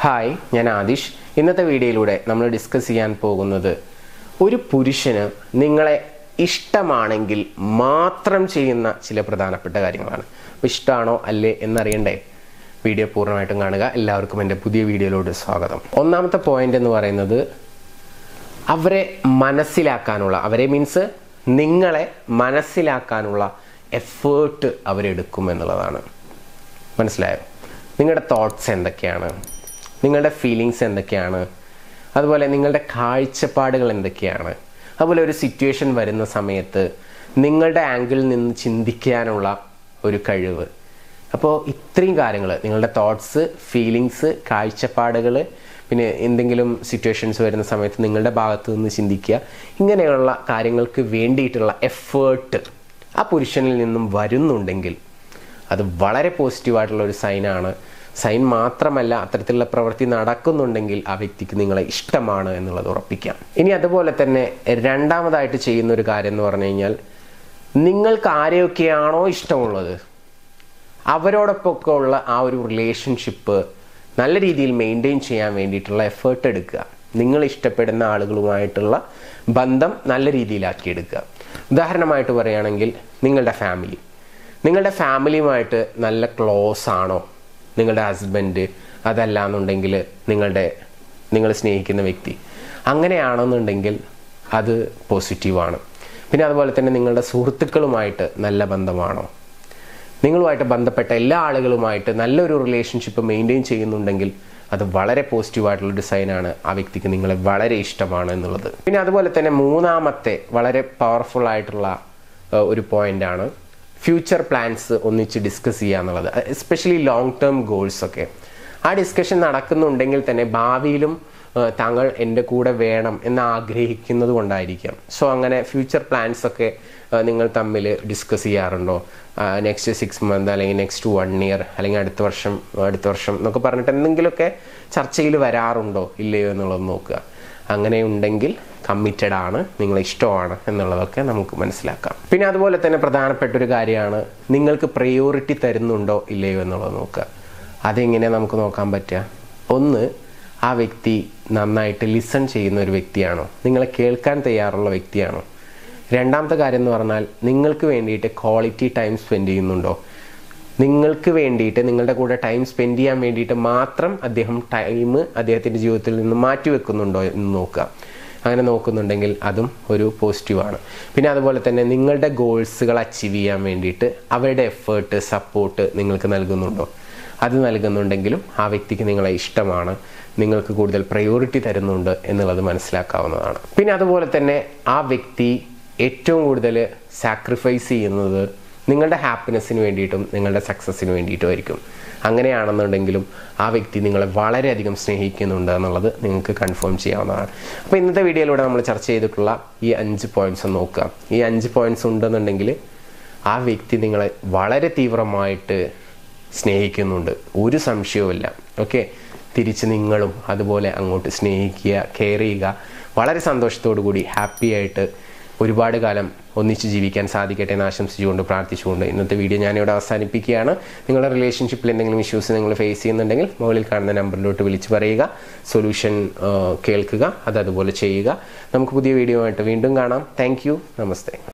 hi ഞാൻ ആദിഷ് ഇന്നത്തെ വീഡിയോയിലൂടെ നമ്മൾ ഡിസ്കസ് ചെയ്യാൻ പോകുന്നത് ഒരു പുരുഷന് നിങ്ങളെ ഇഷ്ടമാണെങ്കിൽ മാത്രം ചെയ്യുന്ന ചില പ്രധാനപ്പെട്ട കാര്യങ്ങളാണ് അപ്പോൾ ഇഷ്ടമാണോ അല്ലേ എന്നറിയണ്ടേ വീഡിയോ പൂർണ്ണമായിട്ടും കാണുക എല്ലാവർക്കും എൻ്റെ പുതിയ വീഡിയോയിലോട്ട് സ്വാഗതം ഒന്നാമത്തെ പോയിന്റ് എന്ന് പറയുന്നത് അവരെ മനസ്സിലാക്കാനുള്ള അവരെ മീൻസ് നിങ്ങളെ മനസ്സിലാക്കാനുള്ള എഫേർട്ട് അവരെടുക്കും എന്നുള്ളതാണ് മനസ്സിലായോ നിങ്ങളുടെ തോട്ട്സ് എന്തൊക്കെയാണ് നിങ്ങളുടെ ഫീലിങ്സ് എന്തൊക്കെയാണ് അതുപോലെ നിങ്ങളുടെ കാഴ്ചപ്പാടുകൾ എന്തൊക്കെയാണ് അതുപോലെ ഒരു സിറ്റുവേഷൻ വരുന്ന സമയത്ത് നിങ്ങളുടെ ആംഗിളിൽ നിന്ന് ചിന്തിക്കാനുള്ള ഒരു കഴിവ് അപ്പോൾ ഇത്രയും കാര്യങ്ങൾ നിങ്ങളുടെ തോട്ട്സ് ഫീലിങ്സ് കാഴ്ചപ്പാടുകൾ പിന്നെ എന്തെങ്കിലും സിറ്റുവേഷൻസ് വരുന്ന സമയത്ത് നിങ്ങളുടെ ഭാഗത്ത് നിന്ന് ചിന്തിക്കുക ഇങ്ങനെയുള്ള കാര്യങ്ങൾക്ക് വേണ്ടിയിട്ടുള്ള എഫേർട്ട് ആ പുരുഷനിൽ നിന്നും വരുന്നുണ്ടെങ്കിൽ അത് വളരെ പോസിറ്റീവായിട്ടുള്ള ഒരു സൈനാണ് സൈൻ മാത്രമല്ല അത്തരത്തിലുള്ള പ്രവൃത്തി നടക്കുന്നുണ്ടെങ്കിൽ ആ വ്യക്തിക്ക് നിങ്ങളെ ഇഷ്ടമാണ് എന്നുള്ളത് ഉറപ്പിക്കാം ഇനി അതുപോലെ തന്നെ രണ്ടാമതായിട്ട് ചെയ്യുന്ന ഒരു കാര്യം എന്ന് പറഞ്ഞു കഴിഞ്ഞാൽ നിങ്ങൾക്ക് ആരെയൊക്കെയാണോ ഇഷ്ടമുള്ളത് അവരോടൊപ്പമൊക്കെ ഉള്ള ആ ഒരു റിലേഷൻഷിപ്പ് നല്ല രീതിയിൽ മെയിൻറ്റെയിൻ ചെയ്യാൻ വേണ്ടിയിട്ടുള്ള എഫേർട്ട് എടുക്കുക നിങ്ങൾ ഇഷ്ടപ്പെടുന്ന ആളുകളുമായിട്ടുള്ള ബന്ധം നല്ല രീതിയിലാക്കി എടുക്കുക ഉദാഹരണമായിട്ട് പറയുകയാണെങ്കിൽ നിങ്ങളുടെ ഫാമിലി നിങ്ങളുടെ ഫാമിലിയുമായിട്ട് നല്ല ക്ലോസ് ആണോ നിങ്ങളുടെ ഹസ്ബൻഡ് അതല്ല എന്നുണ്ടെങ്കിൽ നിങ്ങളുടെ നിങ്ങൾ സ്നേഹിക്കുന്ന വ്യക്തി അങ്ങനെയാണെന്നുണ്ടെങ്കിൽ അത് പോസിറ്റീവാണ് പിന്നെ അതുപോലെ തന്നെ നിങ്ങളുടെ സുഹൃത്തുക്കളുമായിട്ട് നല്ല ബന്ധമാണോ നിങ്ങളുമായിട്ട് ബന്ധപ്പെട്ട എല്ലാ ആളുകളുമായിട്ട് നല്ലൊരു റിലേഷൻഷിപ്പ് മെയിൻറ്റെയിൻ ചെയ്യുന്നുണ്ടെങ്കിൽ അത് വളരെ പോസിറ്റീവായിട്ടുള്ള ഡിസൈനാണ് ആ വ്യക്തിക്ക് നിങ്ങളെ വളരെ ഇഷ്ടമാണ് എന്നുള്ളത് പിന്നെ അതുപോലെ തന്നെ മൂന്നാമത്തെ വളരെ പവർഫുൾ ആയിട്ടുള്ള ഏഹ്, ഒരു പോയിന്റാണ് ഫ്യൂച്ചർ പ്ലാൻസ് ഒന്നിച്ച് ഡിസ്കസ് ചെയ്യുക എന്നുള്ളത് എസ്പെഷ്യലി ലോങ് ടേം ഗോൾസ് ഒക്കെ ആ ഡിസ്കഷൻ നടക്കുന്നുണ്ടെങ്കിൽ തന്നെ ഭാവിയിലും ഏഹ്, താങ്കൾ എൻ്റെ കൂടെ വേണം എന്ന് ആഗ്രഹിക്കുന്നത് കൊണ്ടായിരിക്കാം സോ അങ്ങനെ ഫ്യൂച്ചർ പ്ലാൻസ് ഒക്കെ ഏഹ്, നിങ്ങൾ തമ്മിൽ ഡിസ്കസ് ചെയ്യാറുണ്ടോ നെക്സ്റ്റ് സിക്സ് മന്ത് അല്ലെങ്കിൽ നെക്സ്റ്റ് വൺ ഇയർ അല്ലെങ്കിൽ അടുത്ത വർഷം അടുത്ത വർഷം എന്നൊക്കെ പറഞ്ഞിട്ട് എന്തെങ്കിലുമൊക്കെ ചർച്ചയിൽ വരാറുണ്ടോ ഇല്ലയോ എന്നുള്ളത് നോക്കുക അങ്ങനെ ഉണ്ടെങ്കിൽ കമ്മിറ്റഡ് ആണ് നിങ്ങളെ ഇഷ്ടമാണ് എന്നുള്ളതൊക്കെ നമുക്ക് മനസ്സിലാക്കാം പിന്നെ അതുപോലെ തന്നെ പ്രധാനപ്പെട്ട ഒരു കാര്യമാണ് നിങ്ങൾക്ക് പ്രയോറിറ്റി തരുന്നുണ്ടോ ഇല്ലയോ എന്നുള്ളത് നോക്കുക അതെങ്ങനെ നമുക്ക് നോക്കാൻ പറ്റുക ഒന്ന് ആ വ്യക്തി നന്നായിട്ട് ലിസൺ ചെയ്യുന്ന ഒരു വ്യക്തിയാണോ നിങ്ങളെ കേൾക്കാൻ തയ്യാറുള്ള വ്യക്തിയാണോ രണ്ടാമത്തെ കാര്യം എന്ന് പറഞ്ഞാൽ നിങ്ങൾക്ക് വേണ്ടിയിട്ട് ക്വാളിറ്റി ടൈം സ്പെൻഡ് ചെയ്യുന്നുണ്ടോ നിങ്ങൾക്ക് വേണ്ടിയിട്ട് നിങ്ങളുടെ കൂടെ ടൈം സ്പെൻഡ് ചെയ്യാൻ വേണ്ടിയിട്ട് മാത്രം അദ്ദേഹം ടൈം അദ്ദേഹത്തിൻ്റെ ജീവിതത്തിൽ നിന്ന് മാറ്റി വെക്കുന്നുണ്ടോ എന്ന് നോക്കുക അങ്ങനെ നോക്കുന്നുണ്ടെങ്കിൽ അതും ഒരു പോസിറ്റീവാണ് പിന്നെ അതുപോലെ തന്നെ നിങ്ങളുടെ ഗോൾസുകൾ അച്ചീവ് ചെയ്യാൻ വേണ്ടിയിട്ട് അവരുടെ എഫേർട്ട് സപ്പോർട്ട് നിങ്ങൾക്ക് നൽകുന്നുണ്ടോ അത് നൽകുന്നുണ്ടെങ്കിലും ആ വ്യക്തിക്ക് നിങ്ങളെ ഇഷ്ടമാണ് നിങ്ങൾക്ക് കൂടുതൽ പ്രയോറിറ്റി തരുന്നുണ്ട് എന്നുള്ളത് മനസ്സിലാക്കാവുന്നതാണ് പിന്നെ അതുപോലെ തന്നെ ആ വ്യക്തി ഏറ്റവും കൂടുതൽ സാക്രിഫൈസ് ചെയ്യുന്നത് നിങ്ങളുടെ ഹാപ്പിനെസ്സിന് വേണ്ടിയിട്ടും നിങ്ങളുടെ സക്സസ്സിന് വേണ്ടിയിട്ടുമായിരിക്കും അങ്ങനെയാണെന്നുണ്ടെങ്കിലും ആ വ്യക്തി നിങ്ങളെ വളരെയധികം സ്നേഹിക്കുന്നുണ്ട് എന്നുള്ളത് നിങ്ങൾക്ക് കൺഫേം ചെയ്യാവുന്നതാണ് അപ്പോൾ ഇന്നത്തെ വീഡിയോയിലൂടെ നമ്മൾ ചർച്ച ചെയ്തിട്ടുള്ള ഈ അഞ്ച് പോയിന്റ്സ് ഒന്ന് നോക്കുക ഈ അഞ്ച് പോയിന്റ്സ് ഉണ്ടെന്നുണ്ടെങ്കിൽ ആ വ്യക്തി നിങ്ങളെ വളരെ തീവ്രമായിട്ട് സ്നേഹിക്കുന്നുണ്ട് ഒരു സംശയവുമില്ല ഓക്കെ തിരിച്ച് നിങ്ങളും അതുപോലെ അങ്ങോട്ട് സ്നേഹിക്കുക കെയർ ചെയ്യുക വളരെ സന്തോഷത്തോടു കൂടി ഹാപ്പി ആയിട്ട് ഒരുപാട് കാലം ഒന്നിച്ച് ജീവിക്കാൻ സാധിക്കട്ടെ എന്ന് ആശംസിച്ചുകൊണ്ട് പ്രാർത്ഥിച്ചുകൊണ്ട് ഇന്നത്തെ വീഡിയോ ഞാനിവിടെ അവസാനിപ്പിക്കുകയാണ് നിങ്ങളുടെ റിലേഷൻഷിപ്പിൽ എന്തെങ്കിലും ഇഷ്യൂസ് നിങ്ങൾ ഫേസ് ചെയ്യുന്നുണ്ടെങ്കിൽ മുകളിൽ കാണുന്ന നമ്പറിലോട്ട് വിളിച്ച് പറയുക സൊല്യൂഷൻ കേൾക്കുക അത് അതുപോലെ ചെയ്യുക നമുക്ക് പുതിയ വീഡിയോ ആയിട്ട് വീണ്ടും കാണാം താങ്ക് നമസ്തേ